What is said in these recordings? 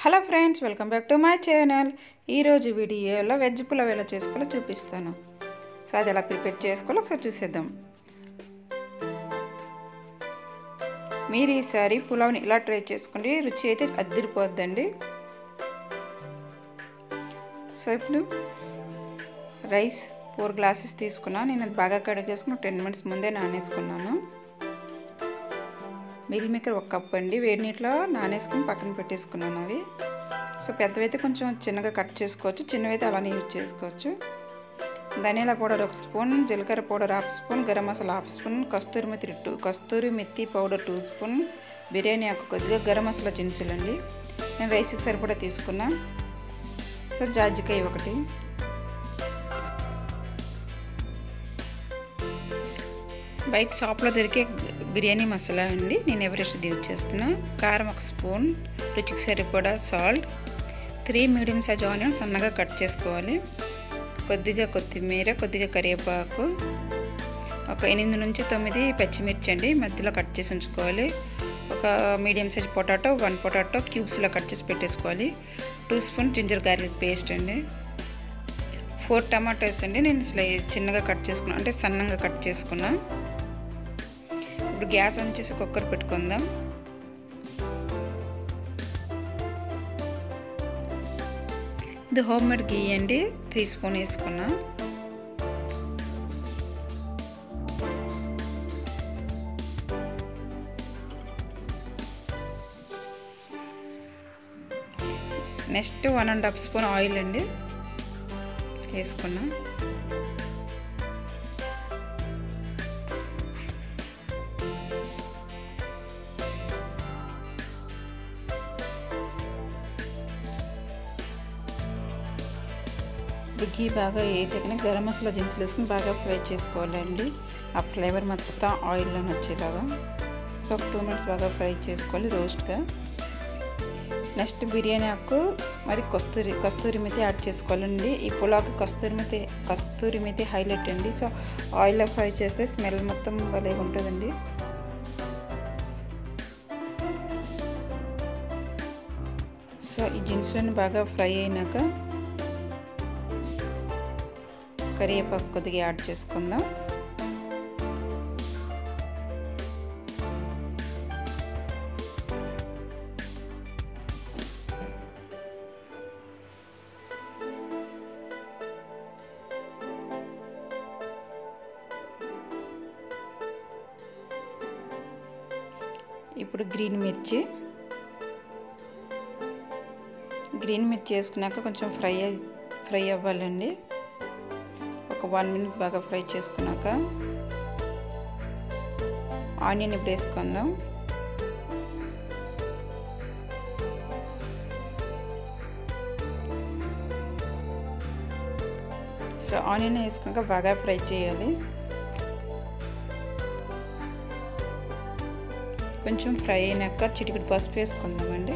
hello friends welcome back to my channel ఈరోజు వీడియోలో veg pulao ఎలా చేసుకోవాలో చూపిస్తాను సో అది ఎలా ప్రిపేర్ చేసుకోవాలో ఒకసారి చూసేద్దాం మీరు ఈసారి పులావ్ని ఇలా ట్రై చేసుకోండి రుచి అయితే అద్దరిపోద్దండి సో ఇప్పుడు రైస్ ఫోర్ గ్లాసెస్ తీసుకున్నా నేను అది బాగా కడగ చేసుకుని టెన్ మినిట్స్ ముందే నానేసుకున్నాను మిల్ మేకర్ ఒక కప్ అండి వేడి నీటిలో నానేసుకుని పక్కన పెట్టేసుకున్నాను అవి సో పెద్దవైతే కొంచెం చిన్నగా కట్ చేసుకోవచ్చు చిన్నవైతే అలానే యూజ్ చేసుకోవచ్చు ధనియాల పౌడర్ ఒక స్పూన్ జీలకర్ర powder half spoon garam masala half spoon కస్తూరి మెత్తి టూ కస్తూరి మెత్తి పౌడర్ టూ స్పూన్ బిర్యానీ ఆకు కొద్దిగా గరం మసాలా దినుసులు అండి నేను రైస్కి సరిపడా తీసుకున్నా సో జాజికాయ ఒకటి బయట షాప్లో దొరికే బిర్యానీ మసాలా అండి నేను ఎవరెస్ట్ యూజ్ చేస్తున్నా కారం ఒక స్పూన్ రుచికి సరిపడా salt three medium size onion సన్నగా కట్ చేసుకోవాలి కొద్దిగా కొత్తిమీర కొద్దిగా కరివేపాకు ఒక ఎనిమిది నుంచి తొమ్మిది పచ్చిమిర్చి అండి మధ్యలో కట్ చేసి ఉంచుకోవాలి ఒక medium size potato one potato క్యూబ్స్లో కట్ చేసి పెట్టేసుకోవాలి two spoon ginger garlic paste అండి ఫోర్ టమాటోస్ అండి నేను స్లై చిన్నగా కట్ చేసుకున్నా అంటే సన్నంగా కట్ చేసుకున్నా ఇప్పుడు గ్యాస్ ఆన్ చేసి కుక్కర్ పెట్టుకుందాం ఇది హోమ్ మేడ్ గీ అండి త్రీ స్పూన్ వేసుకున్నా next one and half spoon oil అండి వేసుకున్నా ఇప్పుడు ఘీ బాగా వేయటకనే గరం మసాలా దినుసులు వేసుకుని బాగా ఫ్రై చేసుకోవాలండి ఆ ఫ్లేవర్ మొత్తం ఆయిల్లో వచ్చేలాగా సో ఒక టూ మినిట్స్ బాగా ఫ్రై చేసుకోవాలి రోస్ట్గా నెక్స్ట్ బిర్యానీ ఆకు మరి కస్తూరి కస్తూరి మెతి యాడ్ చేసుకోవాలండి ఈ పులావ్కి కస్తూరి మెతి కస్తూరి మెతి హైలైట్ అండి సో ఆయిల్లో ఫ్రై చేస్తే స్మెల్ మొత్తం భలేగా ఉంటుందండి సో ఈ జిన్సులను బాగా ఫ్రై అయినాక కరివేపాకు కొద్దిగా యాడ్ చేసుకుందాం ఇప్పుడు గ్రీన్ మిర్చి గ్రీన్ మిర్చి వేసుకున్నాక కొంచెం ఫ్రై ఫ్రై అవ్వాలండి ఒక వన్ మినిట్ బాగా ఫ్రై చేసుకున్నాక ఆనియన్ ఇప్పుడు వేసుకుందాం సో ఆనియన్ వేసుకున్నాక బాగా ఫ్రై చేయాలి కొంచెం ఫ్రై అయినాక చిటికెడు పసుపు వేసుకుందామండి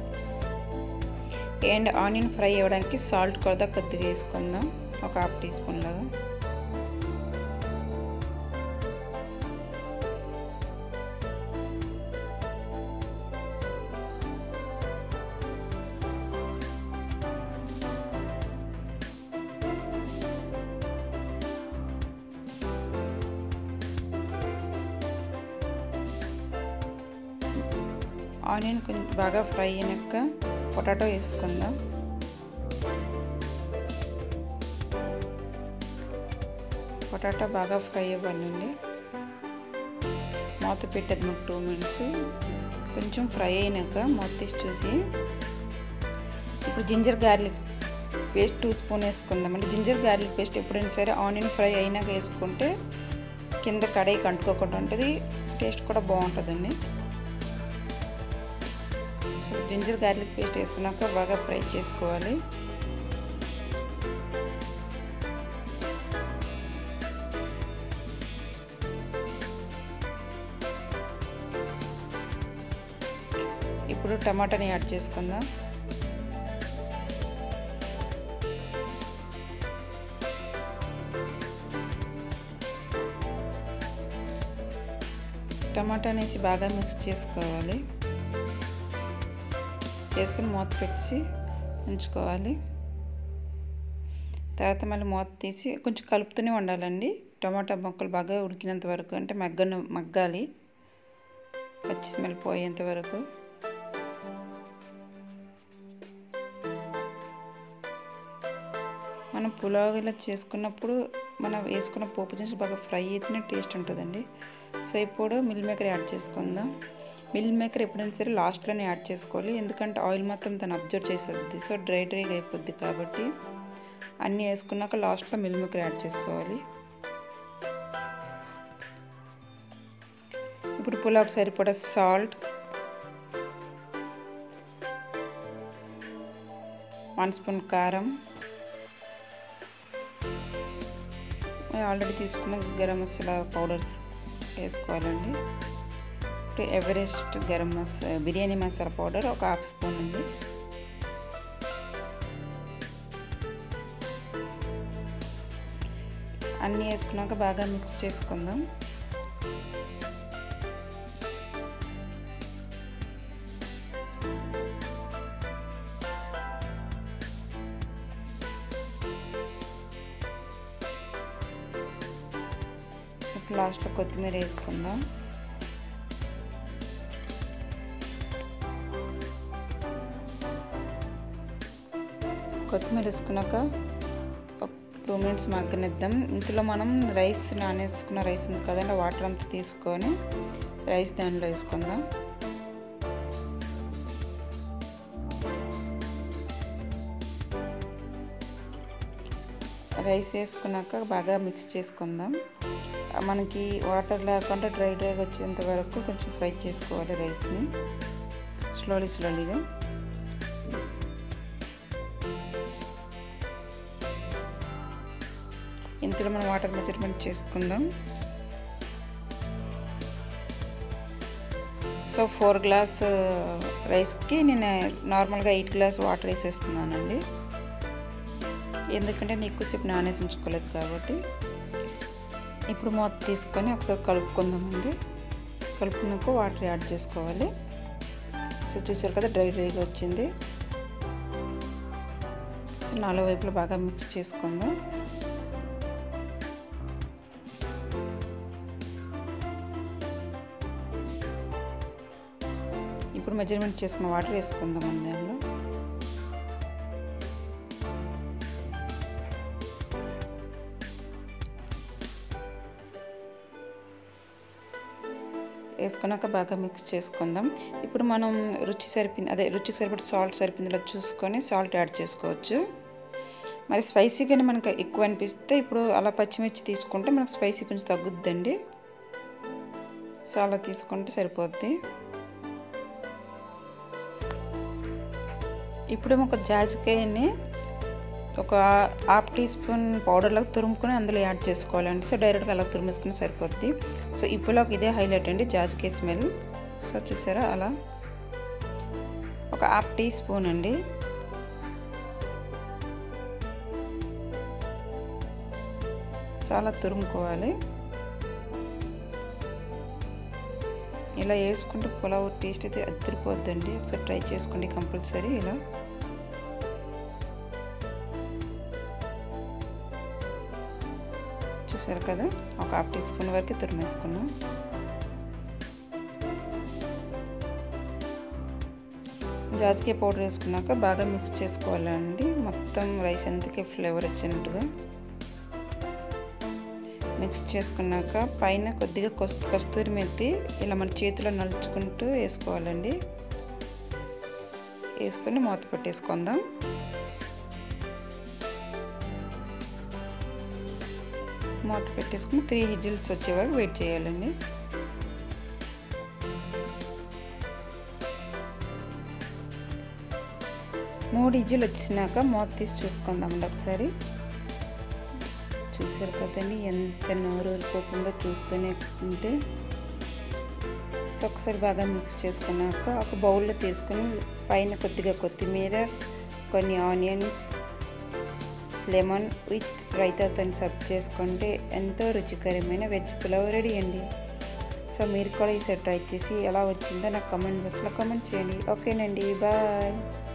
అండ్ ఆనియన్ ఫ్రై అవ్వడానికి సాల్ట్ కూడా కొద్దిగా వేసుకుందాం ఒక హాఫ్ టీ స్పూన్ లాగా ఆనియన్ కొంచెం బాగా ఫ్రై అయినాక పొటాటో వేసుకుందాం పొటాటో బాగా ఫ్రై అవ్వాలండి మూత పెట్టేది మాకు టూ మినిట్స్ కొంచెం ఫ్రై అయినాక మూత తీసి చూసి ఇప్పుడు ginger garlic paste two spoon వేసుకుందామండి జింజర్ గార్లిక్ పేస్ట్ ఎప్పుడైనా సరే ఆనియన్ ఫ్రై అయినాక వేసుకుంటే కింద కడాయికి అంటుకోకుండా ఉంటుంది టేస్ట్ కూడా బాగుంటుందండి సో జింజర్ గార్లిక్ పేస్ట్ వేసుకున్నాక బాగా ఫ్రై చేసుకోవాలి ఇప్పుడు టమాటాని యాడ్ చేసుకుందాం టమాటా వేసి బాగా మిక్స్ చేసుకోవాలి చేసుకుని మూత పెట్టి ఉంచుకోవాలి తర్వాత మళ్ళీ మూత తీసి కొంచెం కలుపుతూనే ఉండాలండి టమాటా ముక్కలు బాగా ఉడికినంత వరకు అంటే మగ్గను మగ్గాలి పచ్చి స్మెల్ పోయేంత వరకు మనం పులావ్ ఇలా చేసుకున్నప్పుడు మనం వేసుకున్న పోపు దినుసులు బాగా ఫ్రై అయితేనే టేస్ట్ ఉంటుందండి సో ఇప్పుడు మిల్ మేకర్ యాడ్ చేసుకుందాం మిల్ మేకర్ ఎప్పుడైనా సరే లాస్ట్లోనే యాడ్ చేసుకోవాలి ఎందుకంటే ఆయిల్ మొత్తం తను అబ్జర్వ్ చేసేది సో డ్రై డ్రైగా అయిపోద్ది కాబట్టి అన్నీ వేసుకున్నాక లాస్ట్లో మిల్ మేకర్ యాడ్ చేసుకోవాలి ఇప్పుడు పులావ్కి సరిపడా సాల్ట్ వన్ స్పూన్ కారం ఆల్రెడీ తీసుకున్న గరం మసాలా పౌడర్స్ వేసుకోవాలండి ఇప్పుడు ఎవరెస్ట్ గరం మసా బిర్యానీ మసాలా పౌడర్ ఒక హాఫ్ స్పూన్ ఉంది అన్నీ వేసుకున్నాక బాగా మిక్స్ చేసుకుందాం ఇప్పుడు లాస్ట్లో కొత్తిమీర వేసుకుందాం కొత్తిమీర వేసుకున్నాక ఒక టూ మినిట్స్ మగ్గనిద్దాం ఇందులో మనం రైస్ నానేసుకున్న రైస్ ఉంది కదండి వాటర్ అంతా తీసుకొని రైస్ దానిలో వేసుకుందాం రైస్ వేసుకున్నాక బాగా మిక్స్ చేసుకుందాం మనకి వాటర్ లేకుండా డ్రై డ్రైగా వచ్చేంత వరకు కొంచెం ఫ్రై చేసుకోవాలి రైస్ని స్లోలీ స్లోలీగా ఇంతలో మనం వాటర్ మెజర్మెంట్ చేసుకుందాం సో ఫోర్ గ్లాస్ రైస్కి నేను నార్మల్గా ఎయిట్ గ్లాస్ వాటర్ వేసేస్తున్నానండి ఎందుకంటే నేను ఎక్కువసేపు నానేసి ఉంచుకోలేదు కాబట్టి ఇప్పుడు మూత తీసుకొని ఒకసారి కలుపుకుందామండి కలుపుకున్నాక వాటర్ యాడ్ చేసుకోవాలి సో చూసారు కదా డ్రై డ్రైగా వచ్చింది సో నాలుగు వైపులు బాగా మిక్స్ చేసుకుందాం ఇప్పుడు మెజర్మెంట్ చేసుకున్న వాటర్ వేసుకుందాం దానిలో వేసుకున్నాక బాగా మిక్స్ చేసుకుందాం ఇప్పుడు మనం రుచి సరిపోయింది అదే రుచికి సరిపడి సాల్ట్ సరిపోయిందిలో చూసుకొని సాల్ట్ యాడ్ చేసుకోవచ్చు మరి స్పైసీగానే మనకు ఎక్కువ అనిపిస్తే ఇప్పుడు అలా పచ్చిమిర్చి తీసుకుంటే మనకు స్పైసీ కొంచెం తగ్గుద్దండి సో అలా తీసుకుంటే సరిపోద్ది ఇప్పుడు ఒక జాజికాయని ఒక హాఫ్ టీ స్పూన్ పౌడర్లకు తురుముకొని అందులో యాడ్ చేసుకోవాలండి సో డైరెక్ట్గా అలా తురిమేసుకుని సరిపోద్ది సో ఇప్పుడులోకి ఇదే హైలైట్ అండి జాజికాయ స్మెల్ సో చూసారా అలా ఒక హాఫ్ టీ స్పూన్ అండి చాలా తురుముకోవాలి ఇలా వేసుకుంటే పులావ్ టేస్ట్ అయితే అద్దరిపోద్దండి ఒకసారి ట్రై చేసుకోండి కంపల్సరీ ఇలా చూసారు కదా ఒక హాఫ్ టీ స్పూన్ వరకు తురిమేసుకున్నాం జాజికాయ పౌడర్ వేసుకున్నాక బాగా మిక్స్ చేసుకోవాలండి మొత్తం రైస్ అంతకే ఫ్లేవర్ వచ్చినట్టుగా మిక్స్ చేసుకున్నాక పైన కొద్దిగా కస్తూరి మెత్తి ఇలా మన చేతిలో నలుచుకుంటూ వేసుకోవాలండి వేసుకొని మూత పెట్టేసుకుందాం మూత పెట్టేసుకుని త్రీ హిజిల్స్ వచ్చే వరకు వెయిట్ చేయాలండి మూడు హిజిల్ వచ్చినాక మూత తీసి చూసుకుందామండి ఒకసారి చూసారు కదండి ఎంత నోరు వెళ్ళిపోతుందో చూస్తూనే ఉంటే సో ఒకసారి బాగా మిక్స్ చేసుకున్నాక ఒక బౌల్లో తీసుకుని పైన కొద్దిగా కొత్తిమీర కొన్ని ఆనియన్స్ లెమన్ విత్ రైతాతో సర్వ్ చేసుకుంటే ఎంతో రుచికరమైన వెజ్ పులావ్ రెడీ అండి సో మీరు కూడా ఈసారి ట్రై చేసి ఎలా వచ్చిందో నాకు కమెంట్ బాక్స్లో కమెంట్ చేయండి ఓకేనండి బాయ్